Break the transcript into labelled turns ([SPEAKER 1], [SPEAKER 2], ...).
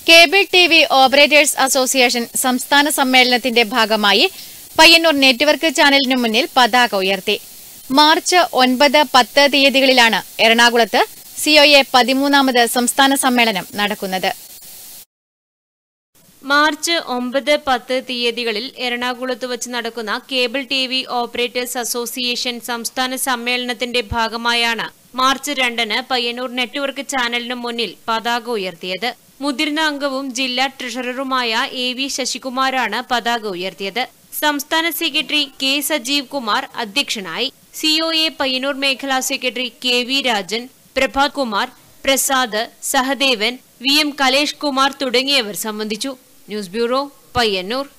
[SPEAKER 1] cable T V operators association സംസ്ഥാന സമ്മേളനത്തിന്റെ ഭാഗമായി പയ്യന്നൂർ നെറ്റ്വർക്ക് ചാനലിനു മുന്നിൽ പതാക ഉയർത്തി മാർച്ച് ഒൻപത് പത്ത് തീയതികളിലാണ് എറണാകുളത്ത് സിഒഎ പതിമൂന്നാമത് സംസ്ഥാന സമ്മേളനം നടക്കുന്നത്
[SPEAKER 2] മാർച്ച് ഒമ്പത് പത്ത് തീയതികളിൽ എറണാകുളത്ത് വച്ച് നടക്കുന്ന cable T V operators association സംസ്ഥാന സമ്മേളനത്തിന്റെ ഭാഗമായാണ് മാർച്ച് രണ്ടിന് പയ്യന്നൂർ നെറ്റ്വർക്ക് ചാനലിനു മുന്നിൽ പതാക ഉയർത്തിയത് മുതിർന്ന അംഗവും ജില്ലാ ട്രഷററുമായ എ വി ശശികുമാറാണ് പതാക ഉയർത്തിയത് സംസ്ഥാന സെക്രട്ടറി കെ സജീവ് കുമാർ അധ്യക്ഷനായി സിഒഎ പയ്യന്നൂർ മേഖലാ secretary K V Rajan Prabhat Kumar Prasad Sahadevan V M Kalesh Kumar തുടങ്ങിയവർ സംബന്ധിച്ചു ന്യൂസ് ബ്യൂറോ പയ്യന്നൂർ